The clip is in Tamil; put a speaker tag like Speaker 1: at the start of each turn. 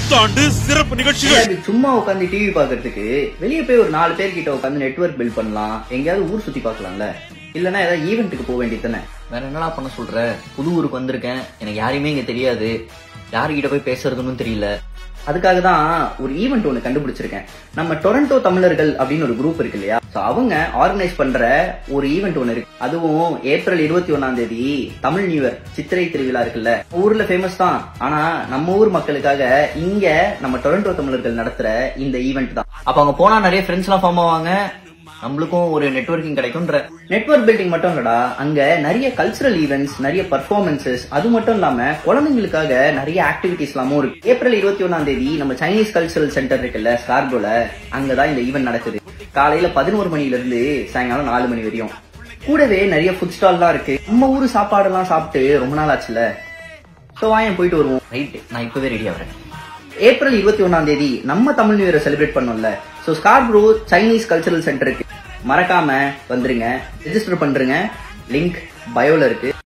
Speaker 1: புத்தாண்டு சிறப்பு நிகழ்ச்சிகள்
Speaker 2: அது சும்மா உட்காந்து டிவி பாக்குறதுக்கு வெளியே போய் ஒரு நாலு பேர் கிட்ட உட்காந்து நெட்வொர்க் பில்ட் பண்ணலாம் எங்கேயாவது ஊர் சுத்தி பார்க்கலாம்ல இல்லனா ஏதாவது ஈவெண்ட்டுக்கு போக வேண்டியது தானே
Speaker 3: வேற என்னடா பண்ண சொல்ற புது ஊருக்கு வந்திருக்கேன் எனக்கு யாரையுமே இங்க தெரியாது யாருகிட்ட போய் பேசுறதுன்னு தெரியல
Speaker 2: அதுக்காக தான் ஒரு ஈவெண்ட் ஒன்று கண்டுபிடிச்சிருக்கேன் நம்ம டொரண்டோ தமிழர்கள் அப்படின்னு ஒரு குரூப் இருக்கு இல்லையா So அவங்க ஆர்கனைஸ் பண்ற ஒரு ஈவெண்ட் ஒன்று இருக்கு அதுவும் ஏப்ரல் இருபத்தி ஒன்னாம் தேதி தமிழ் நியூ இயர் சித்திரை திருவிழா இருக்குல்ல ஊர்ல ஃபேமஸ் தான் ஆனா நம்ம ஊர் மக்களுக்காக இங்க நம்ம டொரண்டோ தமிழர்கள் நடத்துற இந்த ஈவெண்ட் தான்
Speaker 3: அப்ப அங்க போனா நிறைய ஃப்ரெண்ட்ஸ் எல்லாம் ஃபார்ம் ஆவாங்க நம்மளுக்கும் ஒரு நெட்வொர்க்கிங் கிடைக்கும்ன்ற
Speaker 2: நெட்வொர்க் பில்டிங் மட்டும் இல்லடா அங்க நிறைய கல்ச்சுரல் ஈவெண்ட்ஸ் நிறைய பர்ஃபார்மன்சஸ் அது மட்டும் இல்லாம குழந்தைங்களுக்காக நிறைய ஆக்டிவிட்டிஸ் எல்லாமும் இருக்கு ஏப்ரல் இருபத்தி ஒன்னாம் தேதி நம்ம சைனீஸ் கல்ச்சுரல் சென்டர் இருக்குல்ல ஸ்கார்போல அங்கதான் இந்த ஈவெண்ட் நடக்குது காலையில பதினோரு மணில இருந்து சாயங்காலம் நாலு மணி வரையும் கூடவே நிறைய ஃபுட் ஸ்டால்லாம் இருக்கு நம்ம ஊர் சாப்பாடெல்லாம் சாப்பிட்டு ரொம்ப நாள் ஆச்சுல ஸோ வாயன் போயிட்டு வருவோம்
Speaker 3: ரைட் நான் இப்பவே ரெடி ஆகிறேன்
Speaker 2: ஏப்ரல் இருபத்தி ஒன்னாம் தேதி நம்ம தமிழ் நியூ இயரை செலிப்ரேட் பண்ணோம்ல ஸோ ஸ்கார்ப்ரோ சைனீஸ் கல்ச்சரல் சென்டருக்கு மறக்காம வந்துருங்க ரெஜிஸ்டர் பண்றீங்க லிங்க் பயோல இருக்கு